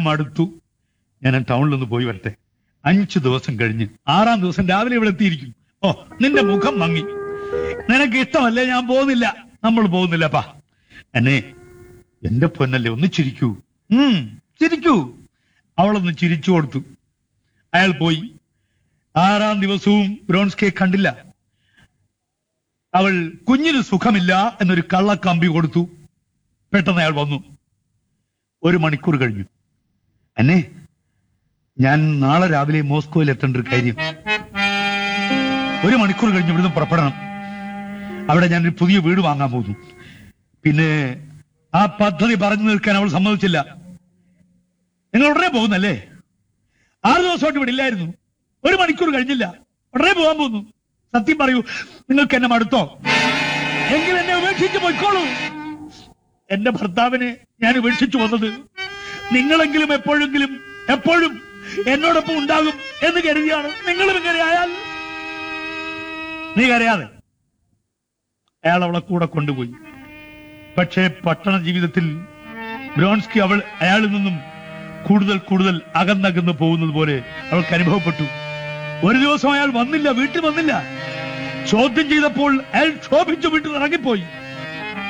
മടുത്തു ഞാൻ ടൗണിലൊന്ന് പോയി വരട്ടെ അഞ്ചു ദിവസം കഴിഞ്ഞ് ആറാം ദിവസം രാവിലെ ഇവിടെ എത്തിയിരിക്കും ഓ നിന്റെ മുഖം മങ്ങി നിനക്ക് ഇഷ്ടമല്ലേ ഞാൻ പോകുന്നില്ല നമ്മൾ പോകുന്നില്ലപ്പാ എന്നെ എന്റെ പൊന്നല്ലേ ഒന്ന് ചിരിക്കൂ ഉം ചിരിക്കൂ അവളൊന്ന് ചിരിച്ചു കൊടുത്തു അയാൾ പോയി ആറാം ദിവസവും ബ്രോൺസ്കെ കണ്ടില്ല അവൾ കുഞ്ഞിന് സുഖമില്ല എന്നൊരു കള്ളക്കമ്പി കൊടുത്തു പെട്ടെന്ന് അയാൾ വന്നു ഒരു മണിക്കൂർ കഴിഞ്ഞു എന്നെ ഞാൻ നാളെ രാവിലെ മോസ്കോയിൽ എത്തേണ്ട ഒരു കാര്യം ഒരു മണിക്കൂർ കഴിഞ്ഞ് ഇവിടുന്ന് പുറപ്പെടണം അവിടെ ഞാൻ ഒരു പുതിയ വീട് വാങ്ങാൻ പോകുന്നു പിന്നെ ആ പദ്ധതി പറഞ്ഞു നിൽക്കാൻ അവൾ സമ്മതിച്ചില്ല നിങ്ങൾ ഉടനെ പോകുന്നല്ലേ ആറ് ദിവസമായിട്ട് ഇവിടെ ഇല്ലായിരുന്നു ഒരു മണിക്കൂർ കഴിഞ്ഞില്ല ഉടനെ പോകാൻ പോകുന്നു സത്യം പറയൂ നിങ്ങൾക്ക് എന്നെ മടുത്തോ എങ്കിൽ എന്നെ ഉപേക്ഷിച്ച് പോയിക്കോളൂ എന്റെ ഭർത്താവിനെ ഞാൻ ഉപേക്ഷിച്ചു വന്നത് നിങ്ങളെങ്കിലും എപ്പോഴെങ്കിലും എപ്പോഴും എന്നോടൊപ്പം ഉണ്ടാകും എന്ന് കരുതിയാണ് നിങ്ങളും ഇങ്ങനെ ആയാൽ നീ കരയാതെ അയാൾ അവളെ കൂടെ കൊണ്ടുപോയി പക്ഷേ പട്ടണ ജീവിതത്തിൽ ബ്രോൺസ്കി അവൾ അയാളിൽ നിന്നും കൂടുതൽ കൂടുതൽ അകന്നകന്ന് പോകുന്നത് പോലെ അവൾക്ക് അനുഭവപ്പെട്ടു ഒരു ദിവസം അയാൾ വന്നില്ല വീട്ടിൽ വന്നില്ല ചോദ്യം ചെയ്തപ്പോൾ അയാൾ ക്ഷോഭിച്ചു വീട്ടിൽ നിന്ന് ഇറങ്ങിപ്പോയി